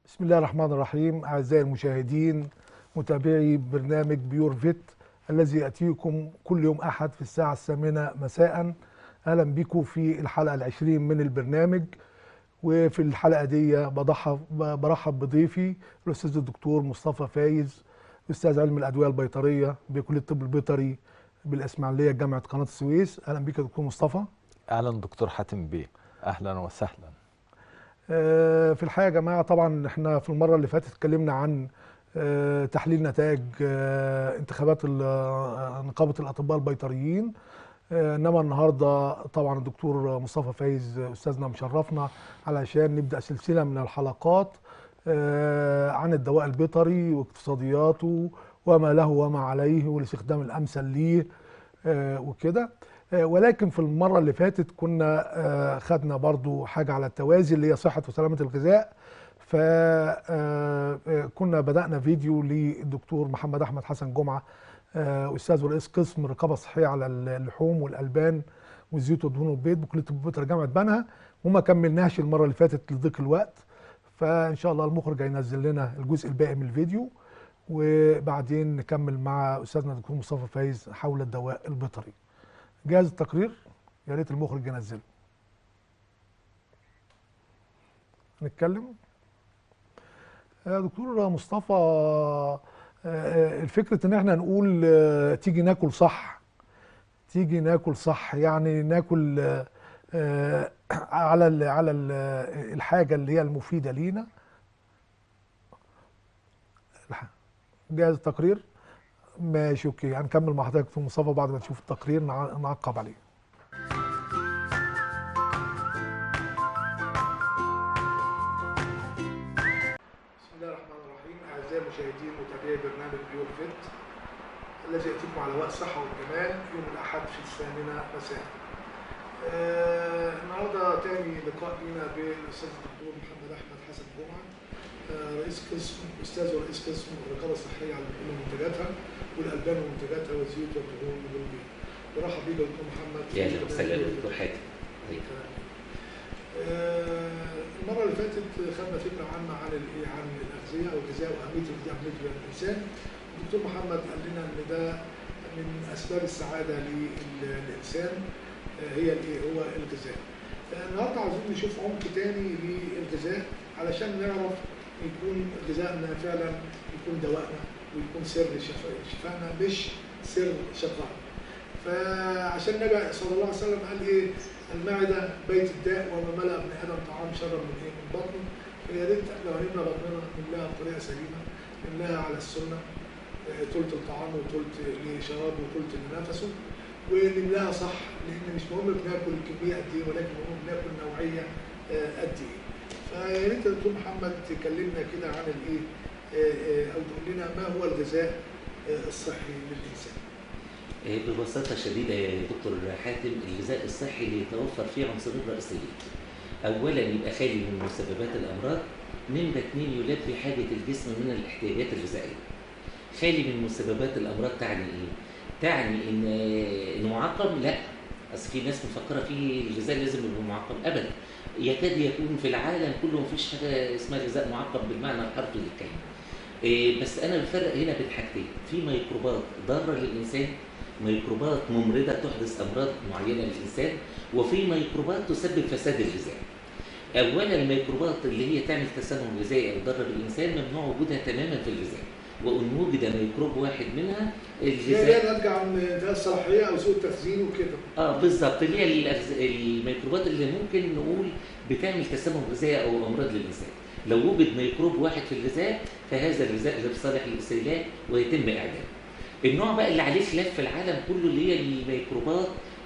بسم الله الرحمن الرحيم أعزائي المشاهدين متابعي برنامج بيور فيت الذي يأتيكم كل يوم أحد في الساعة الثامنة مساء أهلا بكم في الحلقة العشرين من البرنامج وفي الحلقة دي بضحف برحب بضيفي الأستاذ الدكتور مصطفى فايز أستاذ علم الأدوية البيطرية بكلية الطب البيطري بالإسماعيلية جامعة قناة السويس أهلا بك يا دكتور مصطفى اهلا دكتور حاتم بيه اهلا وسهلا آه، في الحقيقه يا جماعه طبعا احنا في المره اللي فاتت اتكلمنا عن آه، تحليل نتائج آه، انتخابات ال- آه، نقابه الاطباء البيطريين آه، انما النهارده طبعا الدكتور مصطفى فايز استاذنا مشرفنا علشان نبدا سلسله من الحلقات آه، عن الدواء البيطري واقتصادياته وما له وما عليه والاستخدام الامثل ليه آه، وكده آه، ولكن في المرة اللي فاتت كنا آه، خدنا برضو حاجة على التوازي اللي هي صحة وسلامة الغذاء فكنا بدأنا فيديو للدكتور محمد أحمد حسن جمعة آه، أستاذ ورئيس قسم الرقابة الصحية على اللحوم والألبان والزيوت والدهون والبيض بكلية الطب البيطري جامعة بنها وما كملناش المرة اللي فاتت لضيق الوقت فإن شاء الله المخرج هينزل لنا الجزء الباقي من الفيديو وبعدين نكمل مع أستاذنا الدكتور مصطفى فايز حول الدواء البيطري جاهز التقرير يا ريت المخرج ينزله نتكلم يا دكتور مصطفى آه، آه، الفكرة ان احنا نقول آه، تيجي ناكل صح تيجي ناكل صح يعني ناكل آه، آه، على ال على ال الحاجة اللي هي المفيدة لينا الح- جاهز التقرير ماشي اوكي هنكمل مع حضرتك في مصطفى بعد ما نشوف التقرير نع- نعقب عليه بسم الله الرحمن الرحيم اعزائي المشاهدين متابعي برنامج بيور فيت الذي ياتيكم على هواء الصحه والجمال يوم الاحد في الثامنه مساء. آه النهارده تاني لقاء لينا بالاستاذ الدكتور محمد احمد حسن جمعه آه رئيس قسم استاذ ورئيس قسم الرقابه الصحيه على كل منتجاتها والالبان ومنتجاتها والزيوت والدهون والبيض. برحب بيك يا دكتور محمد يا اهلا وسهلا يا دكتور حاتم آه، المره اللي فاتت خدنا فكره عامه عن الايه عن الاغذيه او الغذاء واهميه الغذاء بالنسبه للانسان الدكتور محمد قال لنا ان ده من اسباب السعاده للانسان آه، هي الايه هو الغذاء آه، النهارده عاوزين نشوف عمق تاني للغذاء علشان نعرف يكون غذائنا فعلا يكون دواءنا ويكون سر شفا- شفائنا مش سر شقائنا فعشان النبي صلى الله عليه وسلم قال ايه المعده بيت الداء وما ملا ابن ادم طعام شرا من ايه من بطنه فيا ريت لو هنملى بطننا نملاها بطريقه سليمه نملاها على السنه آه، تلت الطعام وتلت لشرابه وتلت لنفسه ونملاها صح لان مش مهم بناكل الكميه قد ايه ولكن مهم بناكل نوعيه آه، قد ايه فيا ريت يا دكتور محمد تكلمنا كده عن الايه آه، آه، او تقول لنا ما هو الغذاء آه، الصحي للانسان آه، ببساطة شديدة يا دكتور حاتم الغذاء الصحي اللي يتوفر فيه عنصرين رئيسيين. أولا يبقى خالي من مسببات الأمراض، نمرة اتنين يلبي حاجة الجسم من الاحتياجات الغذائية. خالي من مسببات الأمراض تعني إيه؟ تعني إن آه، إنه معقم؟ لا. أصل في ناس مفكرة فيه الغذاء لازم يبقى معقم، أبدا. يكاد يكون في العالم كله مفيش حاجة اسمها غذاء معقم بالمعنى الحرفي للكلمة. إيه، بس انا بفرق هنا بين حاجتين في ميكروبات ضاره للانسان ميكروبات ممرضه تحدث امراض معينه للانسان وفي ميكروبات تسبب فساد الغذاء اولا الميكروبات اللي هي تعمل تسمم غذائي او ضاره بالانسان ممنوع وجودها تماما في الغذاء وان وجد ميكروب واحد منها هي الغذاء هي ناتجه عن ده الصلاحيه او سوء التخزين وكده اه بالظبط اللي هي الأغز- الميكروبات اللي ممكن نقول بتعمل تسمم غذائي او امراض للانسان لو وجد ميكروب واحد في الغذاء فهذا الغذاء غير صالح للاستهلاك ويتم اعدامه النوع بقى اللي عليه خلاف في العالم كله اللي هي الميكروبات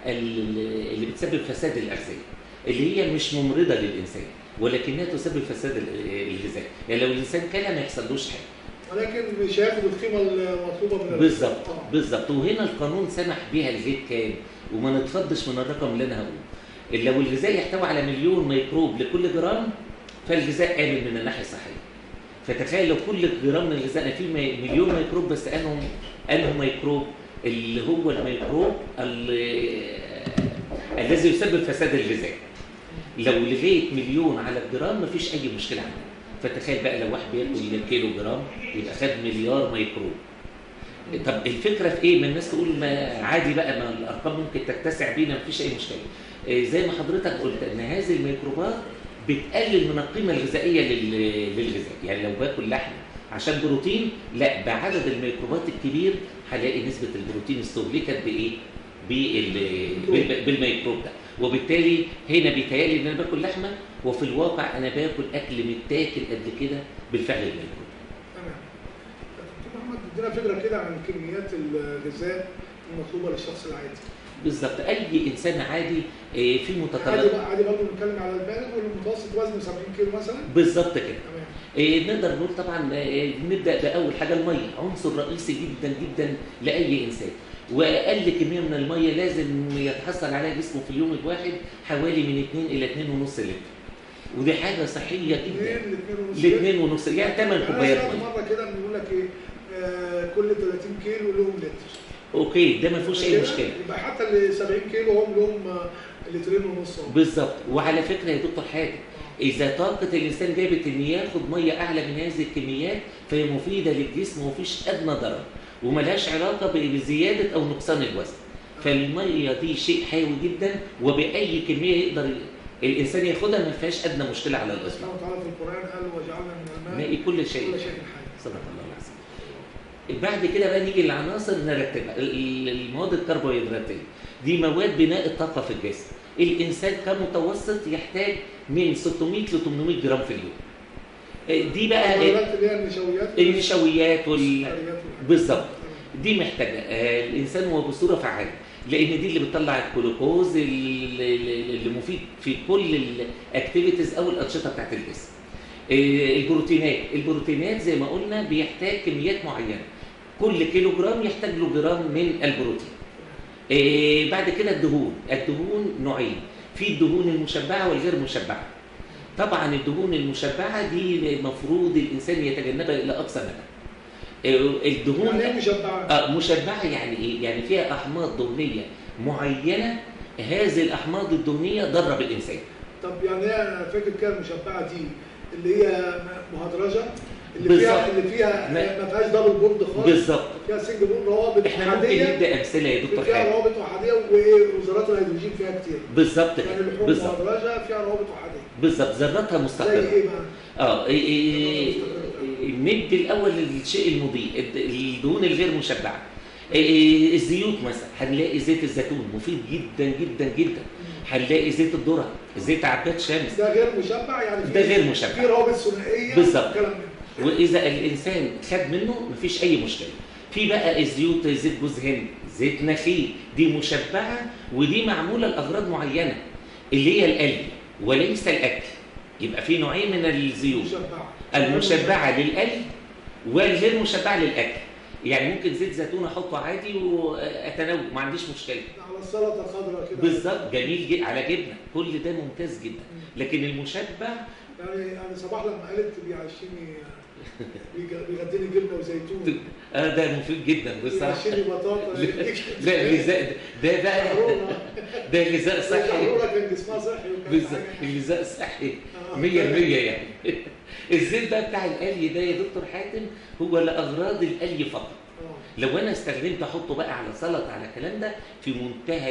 ال- اللي بتسبب فساد الاغذيه اللي هي مش ممرضه للانسان ولكنها تسبب فساد ال- الغذاء يعني لو الانسان كلها ما يحصلوش حاجه ولكن مش هياخد القيمه المطلوبه من بالظبط آه. بالظبط وهنا القانون سمح بيها الغيت كام وما نتفضش من الرقم اللي انا هقوله لو الغذاء يحتوي على مليون ميكروب لكل جرام فالغذاء آمن من الناحيه الصحيه فتخيل لو كل جرام من الغذاء فيه مي- مليون ميكروب بس انهم انهم ميكروب اللي هو الميكروب ال- الذي يسبب فساد الغذاء لو لغيت مليون على الجرام مفيش اي مشكله عندنا فتخيل بقى لو واحد بياكل كيلو جرام يبقى خد مليار ميكروب طب الفكره في ايه؟ ما الناس تقول ما عادي بقى ما الارقام ممكن تتسع بينا مفيش اي مشكله. إيه زي ما حضرتك قلت ان هذه الميكروبات بتقلل من القيمه الغذائيه لل- للغذاء، يعني لو باكل لحمه عشان بروتين لا بعدد الميكروبات الكبير هلاقي نسبه البروتين استهلكت بايه؟ بال- بال- بالميكروب ده، وبالتالي هنا بيتهيألي ان انا باكل لحمه وفي الواقع انا باكل اكل متاكل قد كده بالفعل الميكروب. تمام دكتور محمد ادينا فكره كده عن كميات الغذاء المطلوبه للشخص العادي بالظبط اي انسان عادي آه، في عادي متطلبات بقى عادي برضه بنتكلم على البالغ والمتوسط وزنه 70 كيلو مثلا بالظبط كده تمام آه، نقدر نقول طبعا آه، نبدا باول حاجه الميه عنصر رئيسي جدا جدا لاي انسان واقل كميه من الميه لازم يتحصل عليها جسمه في اليوم الواحد حوالي من 2 الى 2.5 لتر ودي حاجه صحيه جدا الاثنين ل 2.5 يعني 8 انا كوبايات سمعت ميه مره كده بيقول لك ايه آه كل 30 كيلو لهم لتر اوكي ده ما فيهوش اي كده مشكله يبقى حتى ال 70 كيلو هم لهم آه، لترين ونص اهو. بالظبط وعلى فكره يا دكتور حاتم اذا طاقه الانسان جابت ان ياخد ميه اعلى من هذه الكميات فهي مفيده للجسم ومفيش ادنى ضرر وملهاش علاقه بزياده او نقصان الوزن فالميه دي شيء حيوي جدا وباي كميه يقدر الانسان ياخدها ما فيهاش ادنى مشكله على الاطلاق سبحانه وتعالى في القران قال وجعلنا من الماء باقي كل شيء كل شيء حي صدق الله العظيم بعد كده بقى نيجي للعناصر نرتبها ال- المواد الكربوهيدراتيه دي مواد بناء الطاقه في الجسم الانسان كمتوسط يحتاج من 600 ل 800 جرام في اليوم آه، دي بقى الحلويات اللي هي النشويات النشويات وال والسكريات والحاجات. بالظبط دي محتاجه آه، الانسان هو بصوره فعاله لان دي اللي بتطلع الجلوكوز اللي اللي مفيد في كل الاكتيفيتيز او الانشطه بتاعت الجسم آه، البروتينات البروتينات زي ما قلنا بيحتاج كميات معينه كل كيلو جرام يحتاج له جرام من البروتين آه، بعد كده الدهون الدهون نوعين في الدهون المشبعه والغير مشبعه طبعا الدهون المشبعه دي المفروض الانسان يتجنبها الى اقصى مدى آه، الدهون يعني ايه مشبعه؟ آه مشبعه يعني ايه؟ يعني فيها احماض دهنيه معينه هذه الاحماض الدهنيه ضاره بالانسان طب يعني ايه انا فاكر كده المشبعه دي اللي هي مهدرجه اللي بالظبط. فيها اللي فيها ما- ما فيهاش دبل بورد خالص بالظبط فيها سنجل بورد روابط احنا ممكن احاديه نبدا امثله يا دكتور فيها حاتم روابط احاديه وايه وذرات الهيدروجين فيها كتير بالظبط يعني كده اللحوم بالظبط مهدرجه فيها روابط احاديه بالظبط ذراتها زي مستقره ايه بقى؟ اه إيه- إيه- ندي الاول للشيء المضيء الد- الدهون الغير مشبعه إيه- إيه، الزيوت مثلا هنلاقي زيت الزيتون مفيد جدا جدا جدا هنلاقي زيت الذره زيت عباد شمس ده غير مشبع يعني في ده غير مشبع. في روابط ثنائيه بالظبط. كلام من واذا الانسان خد منه مفيش اي مشكله في بقى الزيوت زيت جوز هند زيت نخيل دي مشبعه ودي معموله لاغراض معينه اللي هي القلي وليس الاكل يبقى في نوعين من الزيوت مشبعه المشبعه للقلي والغير مشبعه للاكل يعني ممكن زيت زيتون احطه عادي واتناول ما عنديش مشكله على السلطه الخضراء كده بالظبط جميل جدا على جبنه كل ده ممتاز جدا لكن المشبع يعني يعني صباح لما قالت بيعشيني بيج- بيغديني جبنه وزيتون آه ده مفيد جدا بصراحه بيعشيني بطاطا لا غذاء ده بقى شحرورة. ده غذاء صحي شحرورة كان جسمها صحي وكان بالظبط حاجة. غذاء صحي آه. 100% يعني الزيت بقى بتاع القلي ده يا دكتور حاتم هو لاغراض القلي فقط آه. لو انا استخدمت احطه بقى على سلطه على الكلام ده في منتهى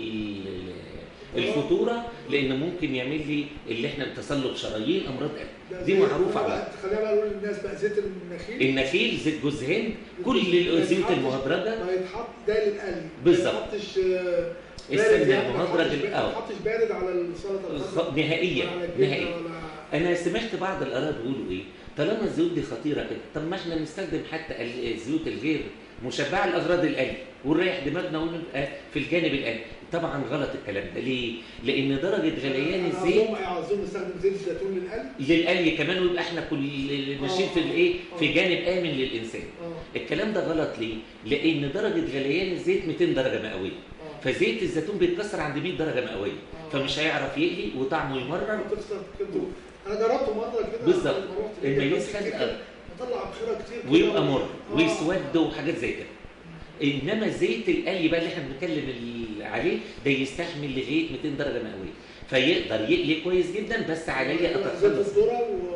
ال- الخطوره لان ممكن يعمل لي اللي احنا تصلب شرايين امراض قلب ده دي زيت- معروفه أنا على بقى خلينا بقى نقول للناس بقى زيت النخيل النخيل زيت جوز هند كل ما الزيوت يتحطش- المهدرجه ما يتحط ده للقلي بالظبط. ما يتحطش آه، السمنة بارد يعني، ما المهدرج يتحطش- الأول. ما يتحطش بارد على السلطه الخضراء خ- نهائيا ولا على الجبنة نهائيا ولا انا سمعت بعض الاراء بيقولوا ايه طالما الزيوت دي خطيره كده طب ما احنا نستخدم حتى ال- الزيوت الغير مشبعه لاغراض القلي ونريح دماغنا ونبقى في الجانب القلي طبعا غلط الكلام ده ليه لان درجه غليان أنا الزيت أظن- أظن نستخدم زيت الزيتون للقلي للقلي كمان ويبقى احنا كل ماشيين في الايه في جانب امن للانسان اه الكلام ده غلط ليه لان درجه غليان الزيت 200 درجه مئويه اه فزيت الزيتون بيتكسر عند 100 درجه مئويه آه. فمش هيعرف يقلي وطعمه يمرر بتخسر كده. انا جربته مره كده بالظبط. لما رحت لما ليبيا يسخن كتير كده، بطلع بخيره كتير كده. ويبقى مر آه. ويسود وحاجات زي كده انما زيت القلي بقى اللي احنا بنتكلم ال- عليه ده يستحمل لغايه 200 درجه مئويه فيقدر يقلي كويس جدا بس عليا زيت اتخلص الذره و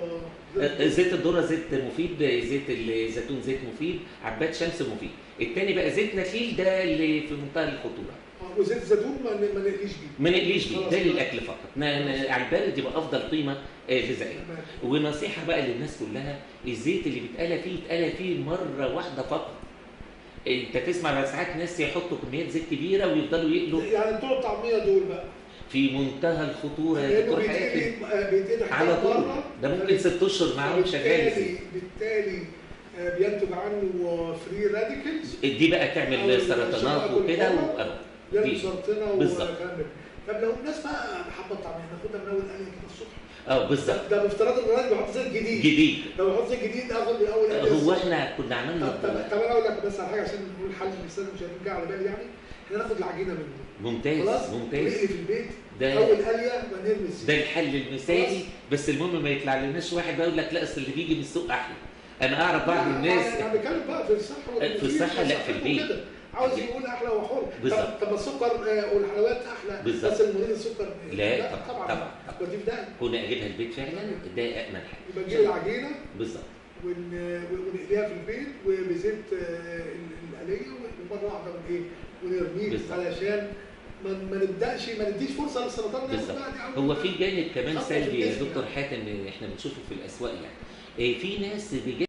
زيت الذره زيت مفيد زيت الزيتون زيت مفيد عباد شمس مفيد التاني بقى زيت نخيل ده اللي في منتهى الخطوره آه، وزيت الزيتون ما ما نقليش بيه ما نقليش بيه خلاص. ده للاكل فقط ن- ن- على البارد يبقى افضل قيمه آه، غذائيه تمام. ونصيحه بقى للناس كلها الزيت اللي بيتقلى فيه يتقلى فيه مره واحده فقط انت تسمع على ساعات ناس يحطوا كميات زيت كبيره ويفضلوا يقلوا يعني بتوع الطعميه دول بقى في منتهى الخطوره يا لانه دكتور حياتي بيتقلي آه، بيتقلي على حاجات طول بره. ده ممكن ست اشهر معاهم شغال بالتالي زيت. بالتالي آه، بينتج عنه فري راديكلز دي بقى أو تعمل سرطانات الشبكة وكده والقمر. و- أهو. يلبس دي. سرطانه بالظبط. وكلام من ده. طب لو الناس بقى حابه الطعميه ناخدها من اول قليه كده الصبح اه بالظبط ده بافتراض ان الراجل بيحط زيت جديد جديد لو يحط زيت جديد اخد من اول قليه هو الصبح. احنا كنا عملنا طب طب طب انا اقول لك بس على حاجه عشان نقول حل للساده المشاهدين جه على بالي يعني احنا ناخد العجينه منه ممتاز خلاص ممتاز ونقلي في البيت ده اول قليه ونرمي الزيت ده الحل المثالي بس المهم ما يطلع لناش واحد بقى يقول لك لا اصل اللي بيجي من السوق احلى انا اعرف بعض الناس انا بتكلم بقى في الصحه والمفيد في الصحة، لا، في والصحة البيت. وكده. عاوز يقول احلى وحر بالظبط. طب طب السكر آه، والحلويات احلى بالظبط. بس المريض السكر لا، طبعا، طبعا طبعا. ودي في ده كنا اجيبها البيت فعلا ده امن حل يبقى نجيب العجينه بالظبط ون- ونقليها في البيت وبزيت آه، القليه ومره واحده من ايه ونرميه بالظبط. علشان ما ما نبداش ما نديش فرصه للسرطان إنه ياخد بالظبط بقى دي أول هو ما- في جانب كمان خطوة سلبي يا الجسم دكتور يعني. حاتم احنا بنشوفه في الاسواق يعني إيه، في ناس بيجي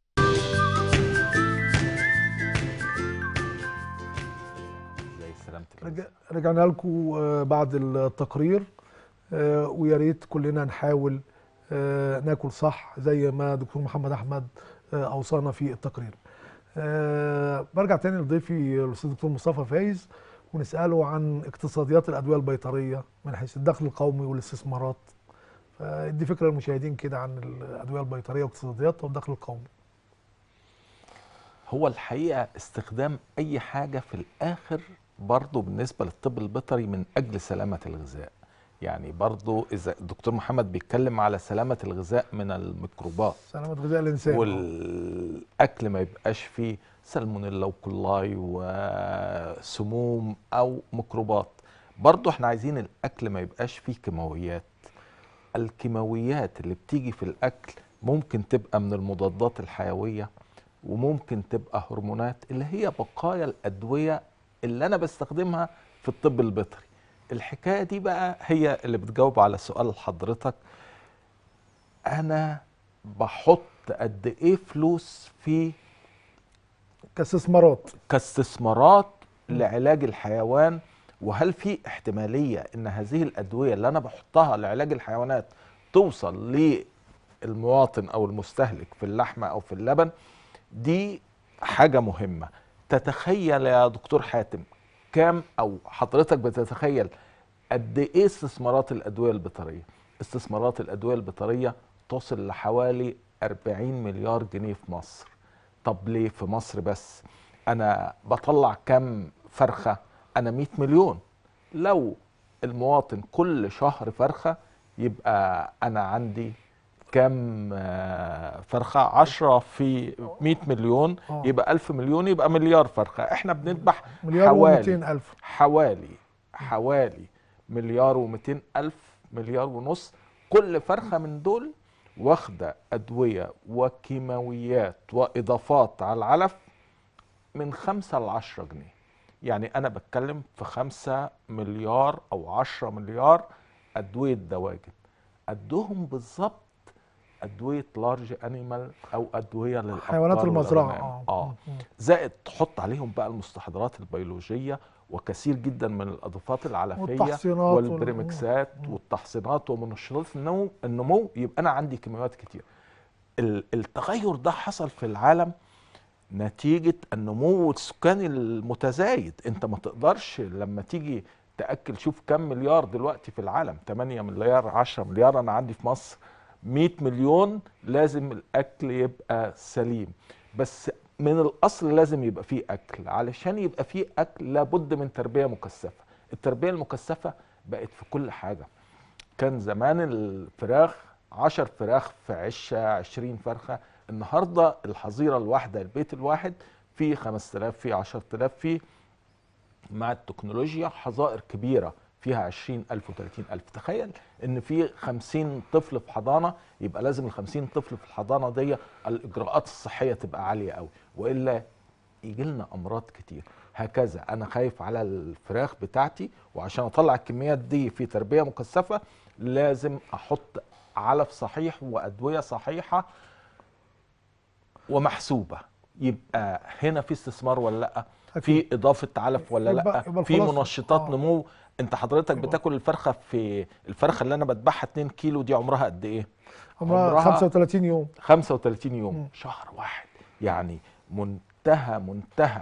زي سلامة رجع الغذاء. رجعنا لكم آه، بعد التقرير آه، ويا ريت كلنا نحاول آه، ناكل صح زي ما دكتور محمد احمد آه، اوصانا في التقرير. آه، برجع تاني لضيفي الاستاذ دكتور مصطفى فايز ونساله عن اقتصاديات الادويه البيطريه من حيث الدخل القومي والاستثمارات. فادي فكره للمشاهدين كده عن الادويه البيطريه واقتصادياتها والدخل القومي. هو الحقيقة استخدام أي حاجة في الآخر برضه بالنسبة للطب البيطري من أجل سلامة الغذاء يعني برضه إذا الدكتور محمد بيتكلم على سلامة الغذاء من الميكروبات سلامه غذاء الانسان. والاكل ما يبقاش فيه سالمونيلا وكولاي وسموم او ميكروبات برضو احنا عايزين الاكل ما يبقاش فيه كيماويات الكيماويات اللي بتيجي في الاكل ممكن تبقى من المضادات الحيويه وممكن تبقى هرمونات اللي هي بقايا الادويه اللي انا بستخدمها في الطب البيطري الحكايه دي بقى هي اللي بتجاوب على سؤال حضرتك انا بحط قد ايه فلوس في كاستثمارات. كاستثمارات لعلاج الحيوان وهل في احتماليه ان هذه الادويه اللي انا بحطها لعلاج الحيوانات توصل للمواطن او المستهلك في اللحمه او في اللبن دي حاجه مهمه تتخيل يا دكتور حاتم كام او حضرتك بتتخيل قد ايه استثمارات الادويه البيطريه استثمارات الادويه البيطريه تصل لحوالي 40 مليار جنيه في مصر طب ليه في مصر بس انا بطلع كام فرخه انا 100 مليون لو المواطن كل شهر فرخه يبقى انا عندي كام آه، فرخه 10 في 100 مليون آه. يبقى 1000 مليون يبقى مليار فرخه احنا بنذبح مليار حوالي و200 الف. حوالي حوالي مليار و200 ألف مليار ونص كل فرخة من دول واخدة أدوية وكيماويات وإضافات على العلف من خمسة لعشرة جنيه يعني أنا بتكلم في خمسة مليار أو عشرة مليار أدوية دواجن قدهم بالظبط أدوية لارج أنيمال أو أدوية للأبقار حيوانات المزرعه والغنم. اه آه. م- م. زائد تحط عليهم بقى المستحضرات البيولوجيه وكثير جدا من الاضافات العلفيه والتحصينات وال- والبريمكسات مم. والتحصينات ومنشطات النمو النمو يبقى انا عندي كيماويات كتير ال- التغير ده حصل في العالم نتيجه النمو السكاني المتزايد انت ما تقدرش لما تيجي تاكل شوف كم مليار دلوقتي في العالم 8 مليار 10 مليار انا عندي في مصر 100 مليون لازم الاكل يبقى سليم بس من الاصل لازم يبقى فيه اكل علشان يبقى فيه اكل لابد من تربيه مكثفه التربيه المكثفه بقت في كل حاجه كان زمان الفراخ 10 فراخ في عشه 20 فرخه النهارده الحظيره الواحده البيت الواحد فيه 5000 فيه 10000 فيه مع التكنولوجيا حظائر كبيره فيها 20000 و30000 تخيل ان في 50 طفل في حضانه يبقى لازم ال 50 طفل في الحضانه دي الاجراءات الصحيه تبقى عاليه قوي والا يجي لنا امراض كتير هكذا انا خايف على الفراخ بتاعتي وعشان اطلع الكميات دي في تربيه مكثفه لازم احط علف صحيح وادويه صحيحه ومحسوبه يبقى هنا في استثمار ولا لا في اضافه علف ولا يبقى- لا يبقى في الخلاصة- منشطات آه. نمو انت حضرتك يبقى- بتاكل الفرخه في الفرخه اللي انا بذبحها 2 كيلو دي عمرها قد ايه عمرها 35 يوم 35 يوم مم. شهر واحد يعني منتهى منتهى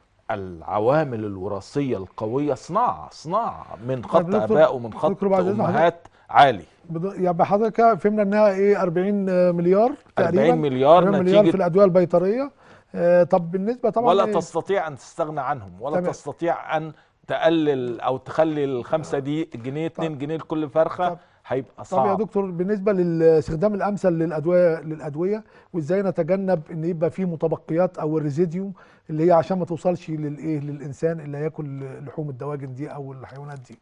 العوامل الوراثيه القويه صناعه صناعه من خط دكتور- اباء ومن خط دكتور بعد إذن امهات عالي بد- يعني حضرتك فهمنا انها ايه 40 مليار تقريبا 40 مليار 40 مليار في نتيجه الادويه البيطريه آه طب بالنسبه طبعا ولا إيه؟ تستطيع ان تستغنى عنهم ولا تمام. تستطيع ان تقلل او تخلي الخمسه دي جنيه 2 جنيه لكل فرخه طب- هيبقى طب يا صعب دكتور بالنسبه للاستخدام الامثل للادويه للادويه وازاي نتجنب ان يبقى في متبقيات او الريزيديوم اللي هي عشان ما توصلش للايه للانسان اللي هياكل لحوم الدواجن دي او الحيوانات دي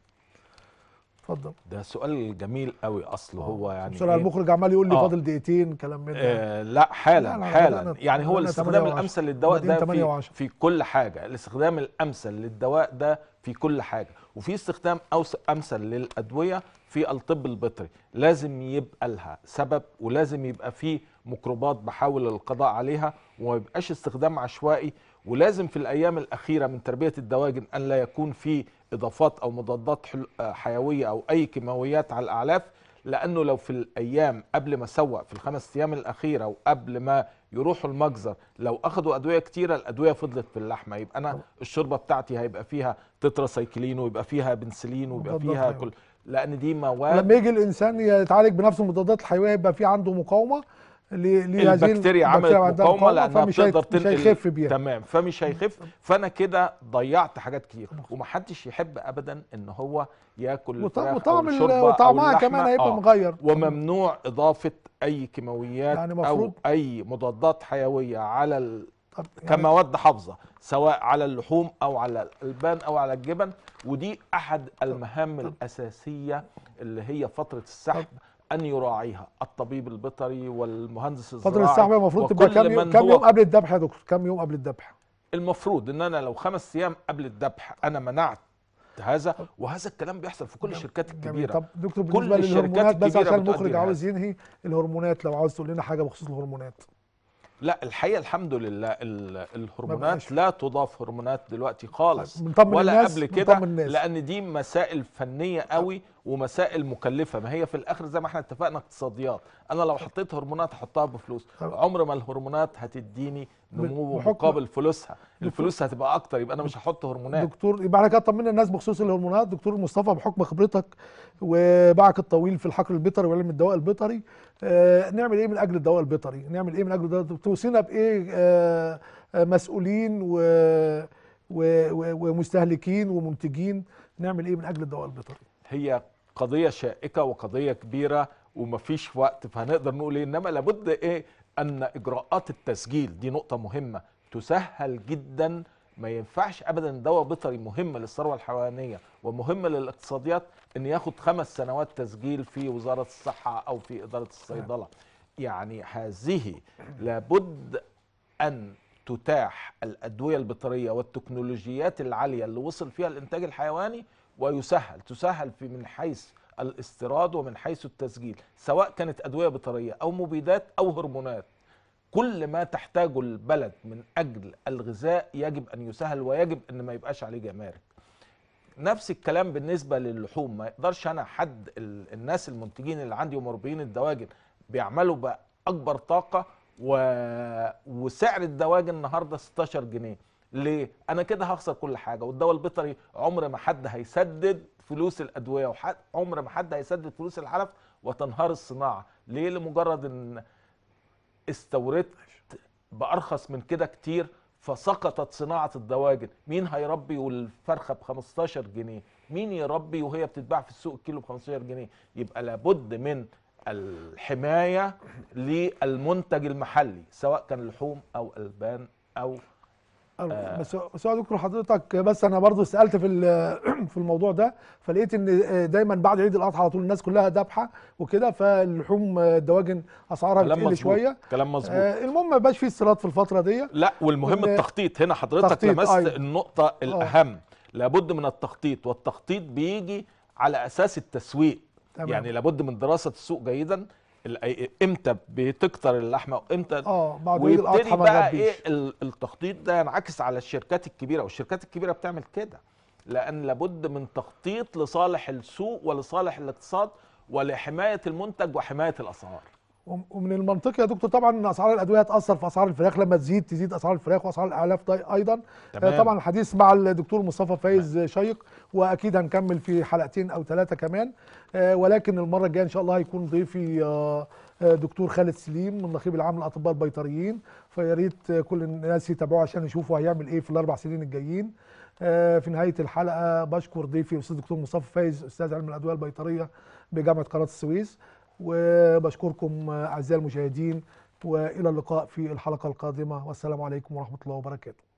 اتفضل ده سؤال جميل قوي اصله هو يعني بسرعه إيه؟ المخرج عمال يقول لي آه. فاضل دقيقتين كلام من ده آه لا حالا لا، لا، حالا بدأنا- يعني هو بدأنا الاستخدام 8 و10. الامثل للدواء بادئين ده 8 في, و10. في كل حاجه الاستخدام الامثل للدواء ده في كل حاجه وفي استخدام أوس امثل للادويه في الطب البيطري لازم يبقى لها سبب ولازم يبقى في ميكروبات بحاول القضاء عليها وما يبقاش استخدام عشوائي ولازم في الايام الاخيره من تربيه الدواجن ان لا يكون في اضافات او مضادات حل- آه، حيويه او اي كيماويات على الاعلاف لانه لو في الايام قبل ما اسوق في الخمس ايام الاخيره وقبل ما يروحوا المجزر لو اخذوا ادويه كتيره الادويه فضلت في اللحمه يبقى انا الشوربه بتاعتي هيبقى فيها تتراسايكلين ويبقى فيها بنسلين ويبقى مضادات فيها حيوية. كل لان دي مواد لما يجي الانسان يتعالج بنفس المضادات الحيويه يبقى في عنده مقاومه ل- لهذه البكتيريا عملت عندها مقاومه لانها فمش هي- بتقدر مش تنقل هيخف بيها تمام فمش هيخف فانا كده ضيعت حاجات كتير ومحدش يحب ابدا ان هو ياكل وط- الفراخ أو وطعم ال- الشوربة أو وطعمها كمان اللحمة. هيبقى آه. مغير وممنوع اضافه اي كيماويات يعني او مفروض- اي مضادات حيويه على ال... طب يعني كمواد حافظه سواء على اللحوم او على الالبان او على الجبن ودي احد المهام الاساسيه اللي هي فتره السحب ان يراعيها الطبيب البيطري والمهندس الزراعي فتره السحب المفروض تبقى وكل كام يوم من كام هو يوم قبل الذبح يا دكتور كام يوم قبل الذبح المفروض ان انا لو خمس ايام قبل الذبح انا منعت هذا وهذا الكلام بيحصل في كل الشركات جميل الكبيره طب دكتور كل بالنسبه الشركات للهرمونات بس الكبيرة عشان بتؤدي المخرج لهذا. عاوز ينهي الهرمونات لو عاوز تقول لنا حاجه بخصوص الهرمونات لا الحقيقه الحمد لله ال- الهرمونات بقاش. لا تضاف هرمونات دلوقتي خالص بنطمن ولا الناس قبل كده بنطمن الناس. لان دي مسائل فنيه قوي ومسائل مكلفه ما هي في الاخر زي ما احنا اتفقنا اقتصاديات انا لو حطيت هرمونات هحطها بفلوس طب. عمر ما الهرمونات هتديني نمو بحكم- مقابل فلوسها الفلوس هتبقى اكتر يبقى انا مش هحط هرمونات دكتور يبقى احنا كده طمنا الناس بخصوص الهرمونات دكتور مصطفى بحكم خبرتك وباعك الطويل في الحقل البيطري وعلم الدواء البيطري آه نعمل ايه من اجل الدواء البيطري نعمل ايه من اجل الدواء توصينا بايه آه آه مسؤولين و و- و- ومستهلكين ومنتجين نعمل ايه من اجل الدواء البيطري هي قضية شائكة وقضية كبيرة ومفيش وقت فهنقدر نقول ايه انما لابد ايه ان اجراءات التسجيل دي نقطة مهمة تسهل جدا ما ينفعش ابدا دواء بيطري مهم للثروة الحيوانية ومهم للاقتصاديات ان ياخد خمس سنوات تسجيل في وزارة الصحة او في ادارة الصيدلة يعني هذه لابد ان تتاح الادويه البيطريه والتكنولوجيات العاليه اللي وصل فيها الانتاج الحيواني ويسهل تسهل في من حيث الاستيراد ومن حيث التسجيل سواء كانت ادويه بيطريه او مبيدات او هرمونات كل ما تحتاجه البلد من اجل الغذاء يجب ان يسهل ويجب ان ما يبقاش عليه جمارك نفس الكلام بالنسبه للحوم ما يقدرش انا حد ال- الناس المنتجين اللي عندي ومربيين الدواجن بيعملوا باكبر طاقه و... وسعر الدواجن النهارده 16 جنيه ليه انا كده هخسر كل حاجه والدواء البيطري عمر ما حد هيسدد فلوس الادويه وحد عمر ما حد هيسدد فلوس العلف وتنهار الصناعه ليه لمجرد ان استوردت بارخص من كده كتير فسقطت صناعه الدواجن مين هيربي والفرخه ب 15 جنيه مين يربي وهي بتتباع في السوق الكيلو ب 15 جنيه يبقى لابد من الحمايه للمنتج المحلي سواء كان لحوم او البان او آه. بس بس هو يا دكتور حضرتك بس انا برضو سالت في ال- في الموضوع ده فلقيت ان دايما بعد عيد الاضحى على طول الناس كلها ذابحه وكده فاللحوم الدواجن اسعارها كلام بتقل مظبوط شويه كلام مظبوط آه، المهم ما يبقاش فيه استيراد في الفتره دي لا والمهم وإن- التخطيط هنا حضرتك تخطيط، لمست أيوة. النقطة الأهم لابد من التخطيط والتخطيط بيجي على أساس التسويق تمام. يعني لابد من دراسة السوق جيدا ال- امتى بتكتر اللحمة وامتى اه بعد عيد ويبتدي الاضحى ما بقى نغبيش ايه ال- التخطيط ده ينعكس على الشركات الكبيرة والشركات الكبيرة بتعمل كده لأن لابد من تخطيط لصالح السوق ولصالح الاقتصاد ولحماية المنتج وحماية الأسعار وم- ومن المنطقي يا دكتور طبعا ان اسعار الادويه هتاثر في اسعار الفراخ لما تزيد تزيد اسعار الفراخ واسعار الاعلاف دي ايضا تمام. آه، طبعا الحديث مع الدكتور مصطفى فايز شيق واكيد هنكمل في حلقتين او ثلاثه كمان آه، ولكن المره الجايه ان شاء الله هيكون ضيفي آه، آه، دكتور خالد سليم من النقيب العام للاطباء البيطريين فيا ريت آه، كل الناس يتابعوه عشان يشوفوا هيعمل ايه في الاربع سنين الجايين آه، في نهايه الحلقه بشكر ضيفي استاذ دكتور مصطفى فايز استاذ علم الادويه البيطريه بجامعه قناه السويس وبشكركم آه، اعزائي المشاهدين والى اللقاء في الحلقه القادمه والسلام عليكم ورحمه الله وبركاته